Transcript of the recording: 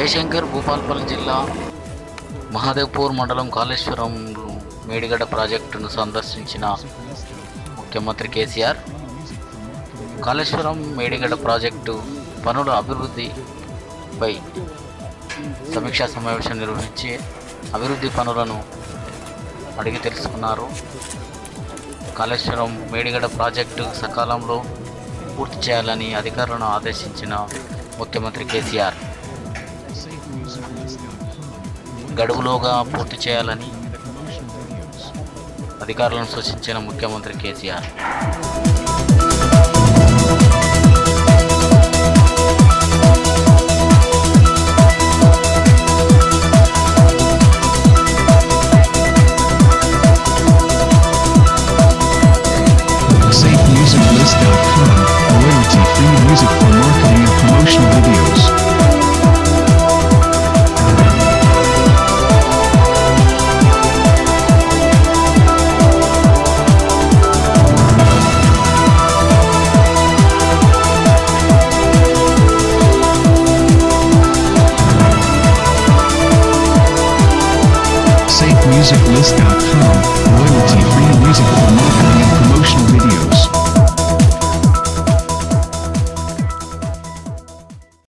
జయశంకర్ భూపాల్పల్లి జిల్లా మహాదేవ్పూర్ మండలం కాళేశ్వరం మేడిగడ్డ ప్రాజెక్టును సందర్శించిన ముఖ్యమంత్రి కేసీఆర్ కాళేశ్వరం మేడిగడ్డ ప్రాజెక్టు పనుల అభివృద్ధిపై సమీక్షా సమావేశం నిర్వహించి అభివృద్ధి పనులను అడిగి తెలుసుకున్నారు కాళేశ్వరం మేడిగడ్డ ప్రాజెక్టు సకాలంలో పూర్తి చేయాలని అధికారులను ఆదేశించిన ముఖ్యమంత్రి కేసీఆర్ గడువులోగా పూర్తి చేయాలని అధికారులను సూచించిన ముఖ్యమంత్రి KCR SafeMusicList.com, royalty-free music for marketing and promotional videos. SafeMusicList.com, royalty-free music for marketing and promotional videos.